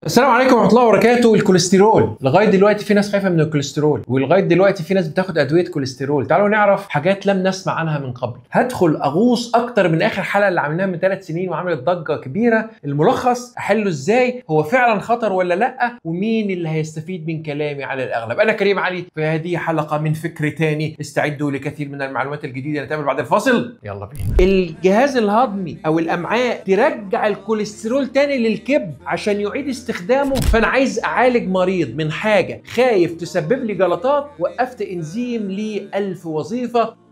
السلام عليكم ورحمه الله وبركاته الكوليسترول لغايه دلوقتي في ناس خايفه من الكوليسترول ولغايه دلوقتي في ناس بتاخد ادويه كوليسترول تعالوا نعرف حاجات لم نسمع عنها من قبل هدخل اغوص اكتر من اخر حلقه اللي عملناها من ثلاث سنين وعملت ضجه كبيره الملخص احله ازاي هو فعلا خطر ولا لا ومين اللي هيستفيد من كلامي على الاغلب انا كريم علي في هذه حلقه من فكر تاني استعدوا لكثير من المعلومات الجديده نتقابل بعد الفاصل يلا بينا الجهاز الهضمي او الامعاء ترجع الكوليسترول تاني للكبد عشان يعيد استخدامه فانا عايز اعالج مريض من حاجه خايف تسبب لي جلطات وقفت انزيم ليه ألف وظيفه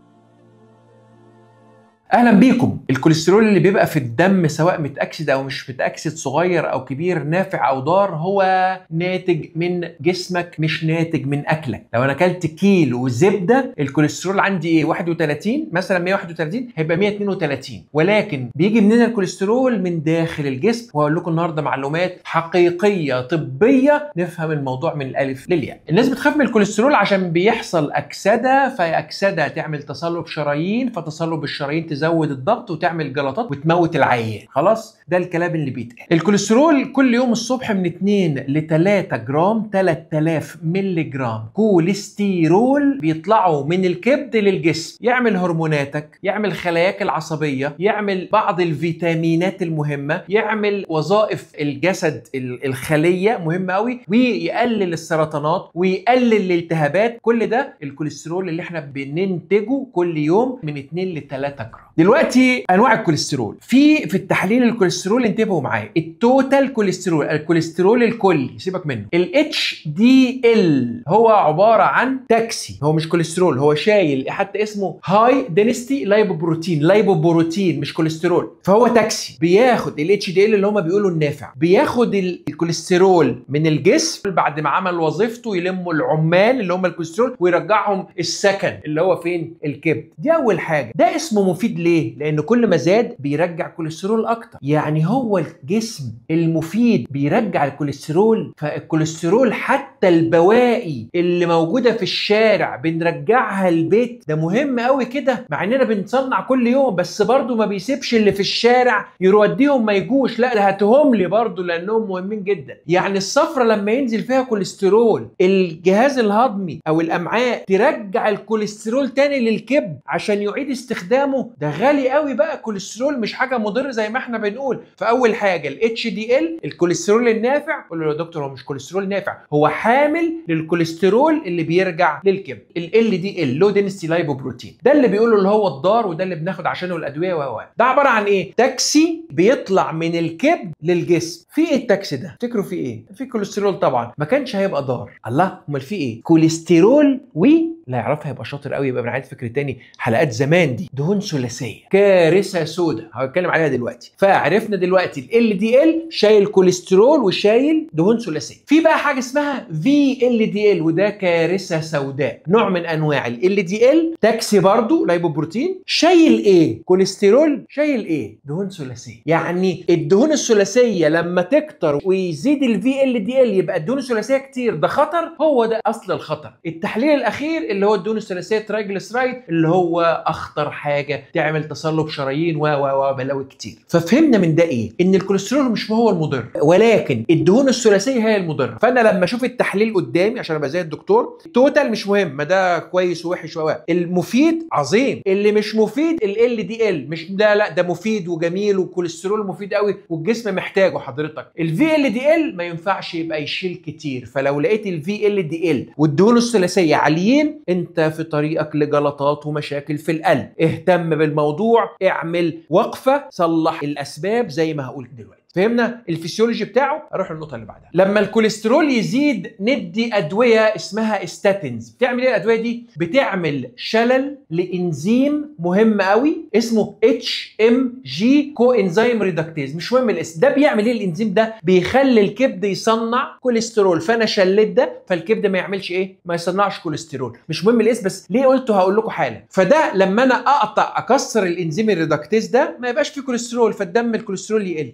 اهلا بيكم الكوليسترول اللي بيبقى في الدم سواء متاكسد او مش متاكسد صغير او كبير نافع او ضار هو ناتج من جسمك مش ناتج من اكلك لو انا اكلت كيلو زبده الكوليسترول عندي ايه 31 مثلا 131 هيبقى 132 ولكن بيجي منين الكوليسترول من داخل الجسم وهقول لكم النهارده معلومات حقيقيه طبيه نفهم الموضوع من الالف للياء الناس بتخاف من الكوليسترول عشان بيحصل اكسده فاكسده تعمل تصلب شرايين فتصلب الشرايين تزود الضغط وتعمل جلطات وتموت العيان خلاص ده الكلام اللي بيتقال الكوليسترول كل يوم الصبح من 2 ل 3 جرام 3000 مللي جرام كوليسترول بيطلعوا من الكبد للجسم يعمل هرموناتك يعمل خلاياك العصبيه يعمل بعض الفيتامينات المهمه يعمل وظائف الجسد الخليه مهمه قوي ويقلل السرطانات ويقلل الالتهابات كل ده الكوليسترول اللي احنا بننتجه كل يوم من 2 ل 3 جرام دلوقتي انواع الكوليسترول في في التحليل الكوليسترول انتبهوا معايا التوتال كوليسترول الكوليسترول الكلي سيبك منه الاتش دي ال هو عباره عن تاكسي هو مش كوليسترول هو شايل حتى اسمه هاي دينستي لايبوبروتين لايبوبروتين مش كوليسترول فهو تاكسي بياخد الاتش دي ال اللي هم بيقولوا النافع بياخد الكوليسترول من الجسم بعد ما عمل وظيفته يلموا العمال اللي هم الكوليسترول ويرجعهم السكن اللي هو فين الكبد دي اول حاجه ده اسمه مفيد ليه لان كل ما زاد بيرجع كوليسترول اكتر يعني هو الجسم المفيد بيرجع الكوليسترول فالكوليسترول حتى البواقي اللي موجوده في الشارع بنرجعها البيت ده مهم قوي كده مع اننا بنصنع كل يوم بس برضو ما بيسيبش اللي في الشارع يوديهم ما يجوش لا ده هاتهم لي برضو لانهم مهمين جدا يعني الصفرة لما ينزل فيها كوليسترول الجهاز الهضمي او الامعاء ترجع الكوليسترول تاني للكبد عشان يعيد استخدامه ده غالي قوي بقى الكوليسترول مش حاجه مضره زي ما احنا بنقول فاول حاجه الاتش دي ال الكوليسترول النافع قول له يا دكتور هو مش كوليسترول نافع هو حامل للكوليسترول اللي بيرجع للكبد ال دي ال لو دينستي لايبوبروتين ده اللي بيقولوا اللي هو الضار وده اللي بناخد عشانه الادويه و ده عباره عن ايه تاكسي بيطلع من الكبد للجسم في ايه التاكسي ده تفتكروا في ايه في كوليسترول طبعا ما كانش هيبقى ضار الله امال في ايه كوليسترول و لا يعرفها يبقى شاطر قوي يبقى بنعيد فكر تاني حلقات زمان دي دهون ثلاثيه كارثه سوداء هتكلم عليها دلوقتي فعرفنا دلوقتي ال دي ال شايل كوليسترول وشايل دهون ثلاثيه في بقى حاجه اسمها في ال دي ال وده كارثه سوداء نوع من انواع ال دي ال تاكسي برضو لايبوبروتين شايل ايه كوليسترول شايل ايه دهون ثلاثيه يعني الدهون الثلاثيه لما تكتر ويزيد الفي ال دي ال يبقى الدهون الثلاثيه كتير ده خطر هو ده اصل الخطر التحليل الاخير اللي هو الدهون الثلاثيه ترايجلسرايد اللي هو اخطر حاجه تعمل تصلب شرايين و و و بلاوي كتير ففهمنا من ده ايه ان الكوليسترول مش هو المضر ولكن الدهون الثلاثيه هي المضره فانا لما اشوف التحليل قدامي عشان ابقى زي الدكتور التوتال مش مهم ما ده كويس ووحش و المفيد عظيم اللي مش مفيد ال دي ال مش لا لا ده مفيد وجميل والكوليسترول مفيد قوي والجسم محتاجه حضرتك الفي ال دي ال ما ينفعش يبقى يشيل كتير فلو لقيت الفي ال دي ال والدهون الثلاثيه عاليين انت في طريقك لجلطات ومشاكل في القلب اهتم بالموضوع اعمل وقفه صلح الاسباب زي ما هقول دلوقتي فهمنا الفسيولوجي بتاعه اروح للنقطه اللي بعدها لما الكوليسترول يزيد ندي ادويه اسمها استاتينز بتعمل ايه الادويه دي بتعمل شلل لانزيم مهم قوي اسمه اتش ام جي كو انزيم ريدكتيز مش مهم الاسم ده بيعمل ايه الانزيم ده بيخلي الكبد يصنع كوليسترول فانا شلت ده فالكبد ما يعملش ايه ما يصنعش كوليسترول مش مهم الاسم بس ليه قلته هقول لكم حالا فده لما انا اقطع اكسر الانزيم الريدكتيز ده ما يبقاش فيه كوليسترول فالدم الكوليسترول يقل اللي هو اللي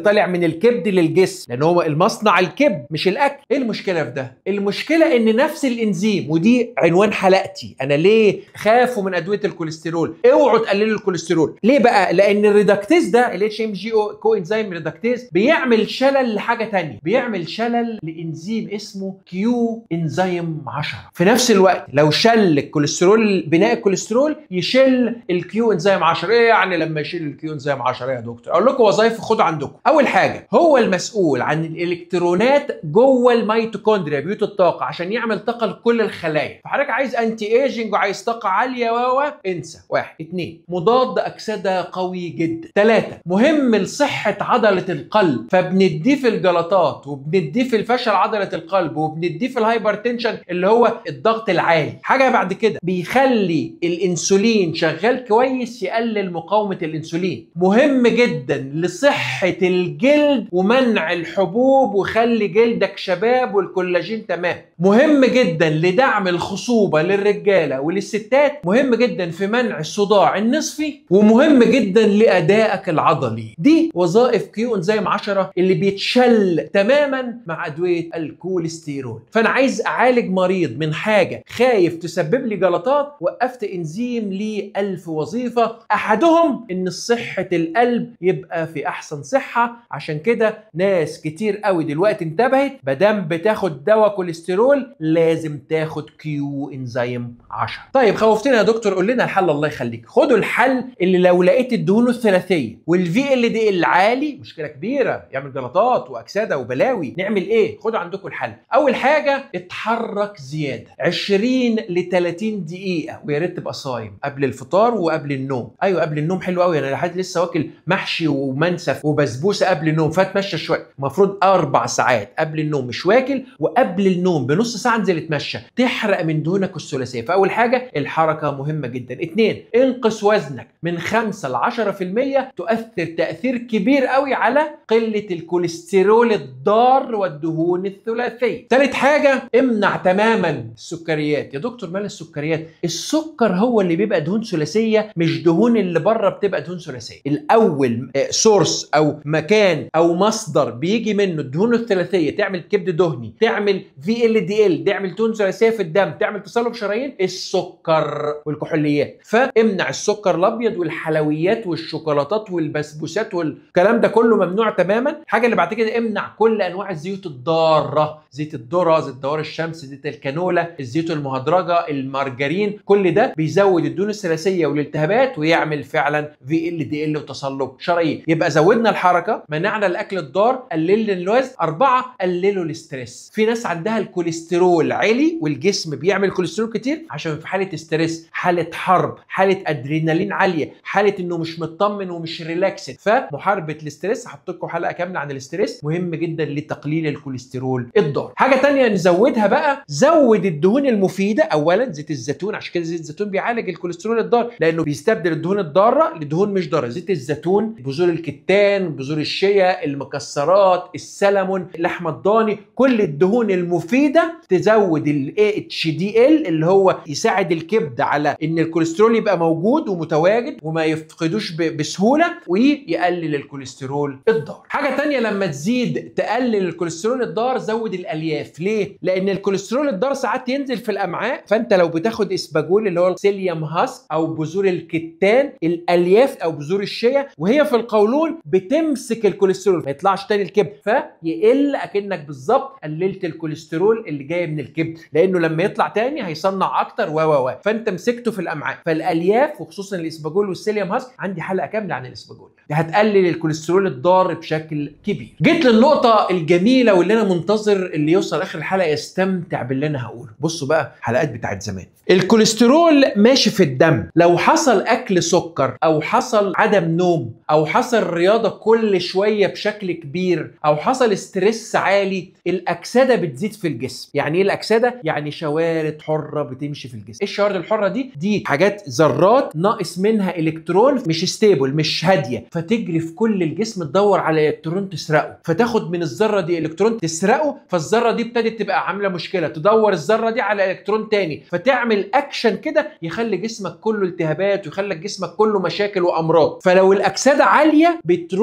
طالع من الكبد للجسم لان هو المصنع الكبد مش الاكل ايه المشكله في ده المشكله ان نفس الانزيم ودي عنوان حلقتي انا ليه خافوا من ادويه الكوليسترول اوعوا تقللوا الكوليسترول ليه بقى لان الريدكتيز ده الاتش ام جي او كو انزيم ريدكتيز بيعمل شلل لحاجه تانية بيعمل شلل لانزيم اسمه كيو انزيم 10 في نفس الوقت لو شل الكوليسترول بناء الكوليسترول يشل الكيو انزيم 10 ايه يعني لما يشيل الكيو انزيم 10 يا دكتور اقول لكم وظائف خدوا عندكم اول حاجه هو المسؤول عن الالكترونات جوه الميتوكوندريا بيوت الطاقه عشان يعمل طاقه لكل الخلايا فحضرتك عايز انتي ايجنج وعايز طاقه عاليه و انسى واحد اثنين مضاد اكسده قوي جدا ثلاثه مهم لصحه عضله القلب فبنديه في الجلطات وبنديه في الفشل عضله القلب وبنديه في الهايبرتنشن اللي هو الضغط العالي حاجه بعد كده بيخلي الانسولين شغال كويس يقلل مقاومه الانسولين مهم جدا لصحه الجلد ومنع الحبوب وخلي جلدك شباب والكولاجين تمام مهم جدا لدعم الخصوبه للرجاله وللستات مهم جدا في منع الصداع النصفي ومهم جدا لادائك العضلي دي وظائف كيو انزيم 10 اللي بيتشل تماما مع ادويه الكوليسترول فانا عايز اعالج مريض من حاجه خايف تسبب لي جلطات وقفت انزيم ليه ألف وظيفه احدهم ان صحه القلب يبقى في احسن صحه عشان كده ناس كتير قوي دلوقتي انتبهت مادام بتاخد دواء كوليسترول لازم تاخد كيو انزيم 10 طيب خوفتنا يا دكتور قول لنا الحل الله يخليك خدوا الحل اللي لو لقيت الدهون الثلاثيه والفي ال دي العالي مشكله كبيره يعمل جلطات واكسده وبلاوي نعمل ايه خدوا عندكم الحل اول حاجه اتحرك زياده 20 ل 30 دقيقه ويا ريت تبقى صايم قبل الفطار وقبل النوم ايوه قبل النوم حلو قوي انا لحد لسه واكل محشي ومنسف وبسبوسه قبل النوم فاتمشى شويه المفروض اربع ساعات قبل النوم مش واكل وقبل النوم بنص ساعه انزل اتمشى تحرق من دهونك الثلاثيه فاول حاجه الحركه مهمه جدا اثنين انقص وزنك من 5 ل 10% تؤثر تاثير كبير قوي على قله الكوليسترول الضار والدهون الثلاثيه ثالث حاجه امنع تماما السكريات يا دكتور مال السكريات السكر هو اللي بيبقى دهون ثلاثيه مش دهون اللي بره بتبقى دهون ثلاثيه الاول سورس او مكان او مصدر بيجي منه الدهون الثلاثيه تعمل كبد دهني تعمل في ال دي ال تعمل دهون ثلاثيه في الدم تعمل تصلب شرايين السكر والكحوليات فامنع السكر الابيض والحلويات والشوكولاتات والبسبوسات والكلام ده كله ممنوع تماما الحاجه اللي بعد كده امنع كل انواع الزيوت الضاره زيت الذره زيت دوار الشمس زيت الكانولا الزيوت المهدرجه المارجرين كل ده بيزود الدهون الثلاثيه والالتهابات ويعمل فعلا في ال دي ال وتصلب شرايين يبقى زودنا الحركه منعنا الاكل الضار قللنا الوزن اربعه قللوا الاسترس في ناس عندها الكوليسترول عالي والجسم بيعمل كوليسترول كتير عشان في حاله استرس حاله حرب حاله ادرينالين عاليه حاله انه مش مطمن ومش ريلاكسد فمحاربه الاسترس هحط لكم حلقه كامله عن الاسترس مهم جدا لتقليل الكوليسترول الضار حاجه تانية نزودها بقى زود الدهون المفيده اولا زيت الزيتون عشان كده زيت الزيتون بيعالج الكوليسترول الضار لانه بيستبدل الدهون الضاره لدهون مش ضاره زيت الزيتون بذور الكتان بذور الشيا المكسرات السلمون اللحمه الضاني كل الدهون المفيده تزود الاي اتش دي ال اللي هو يساعد الكبد على ان الكوليسترول يبقى موجود ومتواجد وما يفقدوش بسهوله ويقلل الكوليسترول الضار حاجه تانية لما تزيد تقلل الكوليسترول الضار زود الالياف ليه لان الكوليسترول الضار ساعات ينزل في الامعاء فانت لو بتاخد اسباجول اللي هو السيليوم هاسك او بذور الكتان الالياف او بذور الشيا وهي في القولون بتمسك الكوليسترول ما يطلعش تاني الكبد فيقل اكنك بالظبط قللت الكوليسترول اللي جاي من الكبد لانه لما يطلع تاني هيصنع اكتر و و و فانت مسكته في الامعاء فالالياف وخصوصا الاسباجول والسيليوم هاسك عندي حلقه كامله عن الاسباجول دي هتقلل الكوليسترول الضار بشكل كبير جيت للنقطه الجميله واللي انا منتظر اللي يوصل اخر الحلقه يستمتع باللي انا هقوله بصوا بقى حلقات بتاعت زمان الكوليسترول ماشي في الدم لو حصل اكل سكر او حصل عدم نوم او حصل رياضه كل شويه بشكل كبير او حصل ستريس عالي الاكسده بتزيد في الجسم يعني ايه الاكسده يعني شوارد حره بتمشي في الجسم ايه الشوارد الحره دي دي حاجات ذرات ناقص منها الكترون مش ستيبل مش هاديه فتجري في كل الجسم تدور على الكترون تسرقه فتاخد من الذره دي الكترون تسرقه فالذره دي ابتدت تبقى عامله مشكله تدور الذره دي على الكترون تاني فتعمل اكشن كده يخلي جسمك كله التهابات ويخلي جسمك كله مشاكل وامراض فلو الاكسده عاليه بتروح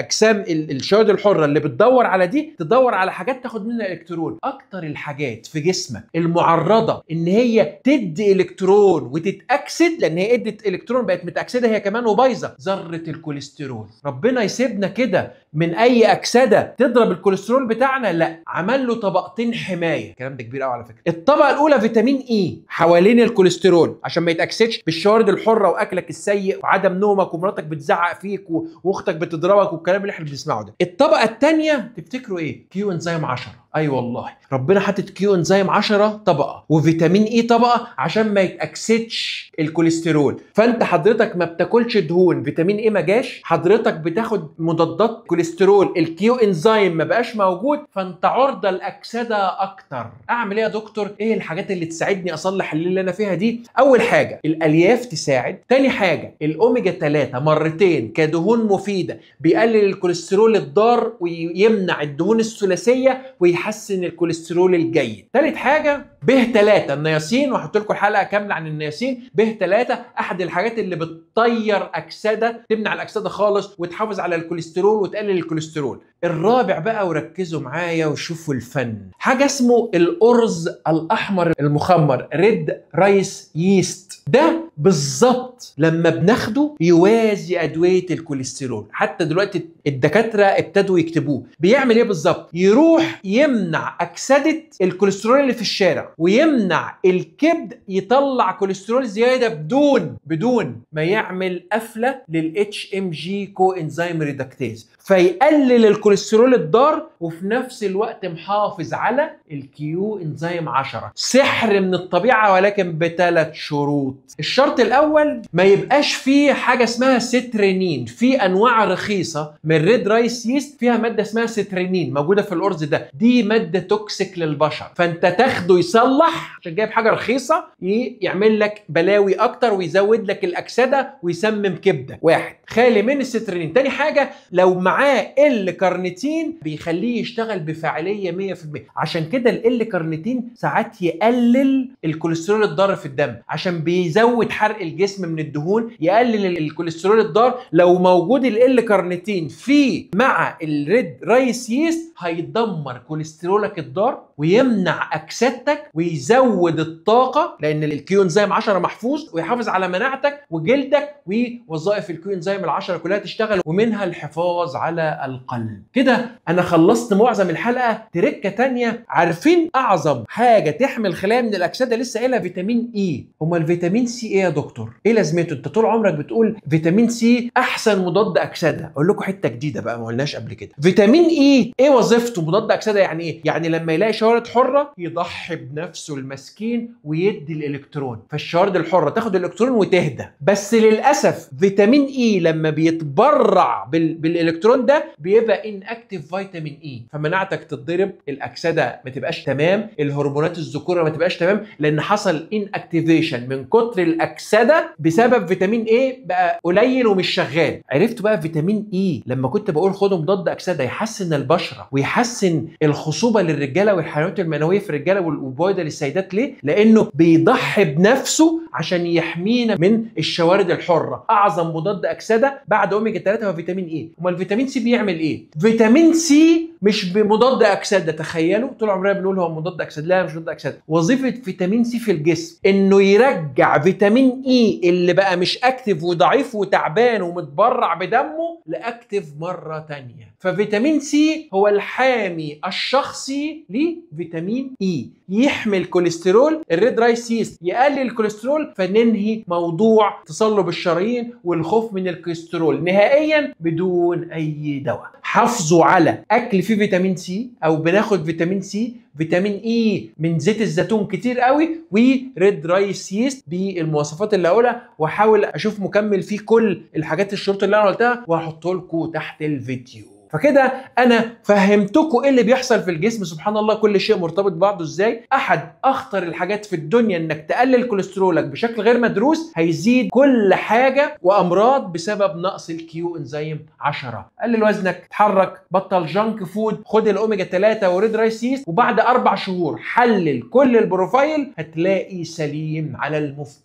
الاجسام ال- الشواذ الحره اللي بتدور على دي تدور على حاجات تاخد منها الكترون اكتر الحاجات في جسمك المعرضه ان هي تدي الكترون وتتاكسد لان هي ادت الكترون بقت متاكسده هي كمان وبايظه ذره الكوليسترول ربنا يسيبنا كده من اي اكسده تضرب الكوليسترول بتاعنا لا عمل له طبقتين حمايه الكلام ده كبير قوي على فكره الطبقه الاولى فيتامين اي حوالين الكوليسترول عشان ما يتاكسدش بالشوارد الحره واكلك السيء وعدم نومك ومراتك بتزعق فيك و- واختك بتضربك والكلام اللي احنا بنسمعه ده الطبقه الثانيه تفتكروا ايه كيو انزيم 10 اي أيوة والله ربنا حاطط كيو انزيم 10 طبقه وفيتامين اي طبقه عشان ما يتاكسدش الكوليسترول فانت حضرتك ما بتاكلش دهون فيتامين اي ما جاش حضرتك بتاخد مضادات كوليسترول الكيو انزيم ما بقاش موجود فانت عرضه لاكسده اكتر اعمل ايه يا دكتور ايه الحاجات اللي تساعدني اصلح اللي انا فيها دي اول حاجه الالياف تساعد تاني حاجه الاوميجا 3 مرتين كدهون مفيده بيقلل الكوليسترول الضار ويمنع الدهون الثلاثيه ويحسن الكوليسترول الجيد تالت حاجه ب 3 النياسين وهحط لكم حلقه كامله عن النياسين ب 3 احد الحاجات اللي بتطير اكسده تمنع الاكسده خالص وتحافظ على الكوليسترول وتقلل الكوليسترول الرابع بقى وركزوا معايا وشوفوا الفن حاجه اسمه الارز الاحمر المخمر ريد رايس ييست ده بالظبط لما بناخده يوازي ادويه الكوليسترول حتى دلوقتي الدكاتره ابتدوا يكتبوه بيعمل ايه بالظبط يروح يمنع اكسده الكوليسترول اللي في الشارع ويمنع الكبد يطلع كوليسترول زياده بدون بدون ما يعمل قفله للاتش ام جي كو انزيم ريدكتيز فيقلل الكوليسترول الضار وفي نفس الوقت محافظ على الكيو انزيم 10 سحر من الطبيعه ولكن بثلاث شروط الشرط الاول ما يبقاش فيه حاجه اسمها سترينين في انواع رخيصه من ريد رايس ييست فيها ماده اسمها سترينين موجوده في الارز ده دي ماده توكسيك للبشر فانت تاخده يصلح عشان جايب حاجه رخيصه ي- يعمل لك بلاوي اكتر ويزود لك الاكسده ويسمم كبدك واحد خالي من السترينين تاني حاجه لو معاه ال كارنيتين بيخليه يشتغل بفاعليه 100% عشان كده ال كارنيتين ساعات يقلل الكوليسترول الضار في الدم عشان بيزود حرق الجسم من الدهون يقلل الكوليسترول الضار لو موجود ال كارنيتين في مع الريد رايس ييست هيدمر كوليسترولك الضار ويمنع اكسدتك ويزود الطاقه لان الكيو انزيم 10 محفوظ ويحافظ على مناعتك وجلدك ووظائف الكيو انزيم العشرة كلها تشتغل ومنها الحفاظ على القلب كده انا خلصت معظم الحلقه تركه تانية عارفين اعظم حاجه تحمي الخلايا من الاكسده لسه قايلها فيتامين اي امال الفيتامين سي ايه يا دكتور ايه لازمته انت طول عمرك بتقول فيتامين سي احسن مضاد اكسده اقول لكم حته جديده بقى ما قلناش قبل كده فيتامين اي ايه وظيفته مضاد اكسده يعني ايه يعني لما يلاقي شوارد حره يضحي بنفسه المسكين ويدي الالكترون فالشوارد الحره تاخد الالكترون وتهدى بس للاسف فيتامين اي لما بيتبرع بال... بالالكترون ده بيبقى ان اكتيف فيتامين اي فمناعتك تتضرب الاكسده ما تبقاش تمام الهرمونات الذكوره ما تبقاش تمام لان حصل ان اكتيفيشن من كتر الاكسده بسبب فيتامين اي بقى قليل ومش شغال عرفتوا بقى فيتامين اي لما كنت بقول خدوا مضاد اكسده يحسن البشره ويحسن الخصوبه للرجاله والحيوانات المنويه في الرجاله والبويضه للسيدات ليه لانه بيضحي بنفسه عشان يحمينا من الشوارد الحره اعظم مضاد اكسده بعد اوميجا 3 هو فيتامين اي امال الفيتامين سي بيعمل ايه فيتامين سي مش بمضاد اكسده تخيلوا طول عمرنا بنقول هو مضاد اكسده لا مش مضاد اكسده وظيفه فيتامين سي في الجسم انه يرجع فيتامين اي اللي بقى مش اكتف وضعيف وتعبان ومتبرع بدمه لاكتف مره تانية ففيتامين سي هو الحامي الشخصي لفيتامين اي يحمي الكوليسترول الريد رايس ييست يقلل الكوليسترول فننهي موضوع تصلب الشرايين والخوف من الكوليسترول نهائيا بدون اي دواء حافظوا على اكل فيه فيتامين سي او بناخد فيتامين سي فيتامين اي من زيت الزيتون كتير قوي وريد رايس ييست بالمواصفات اللي هقولها واحاول اشوف مكمل فيه كل الحاجات الشروط اللي انا قلتها وهحطه لكم تحت الفيديو فكده انا فهمتكم ايه اللي بيحصل في الجسم سبحان الله كل شيء مرتبط ببعضه ازاي احد اخطر الحاجات في الدنيا انك تقلل كوليسترولك بشكل غير مدروس هيزيد كل حاجه وامراض بسبب نقص الكيو انزيم 10 قلل وزنك اتحرك بطل جانك فود خد الاوميجا 3 وريد رايس ييست وبعد اربع شهور حلل كل البروفايل هتلاقي سليم على المفتاح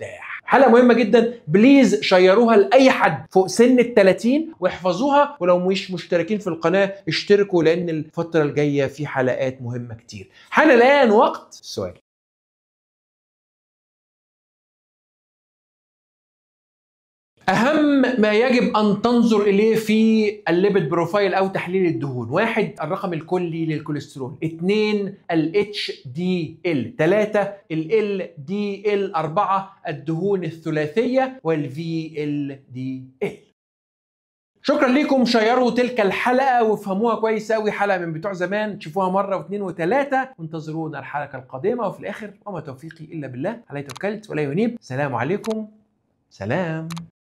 حلقه مهمه جدا بليز شيروها لاي حد فوق سن ال 30 واحفظوها ولو مش مشتركين في القناه اشتركوا لان الفتره الجايه في حلقات مهمه كتير حان الان وقت السؤال اهم ما يجب ان تنظر اليه في الليبيد بروفايل او تحليل الدهون واحد الرقم الكلي للكوليسترول اثنين الاتش دي ال ثلاثة ال دي ال أربعة الدهون الثلاثية والفي ال دي ال شكرا لكم شيروا تلك الحلقة وافهموها كويس قوي حلقة من بتوع زمان تشوفوها مرة واثنين وثلاثة وانتظرونا الحلقة القادمة وفي الآخر وما توفيقي إلا بالله عليه توكلت ولا ينيب سلام عليكم سلام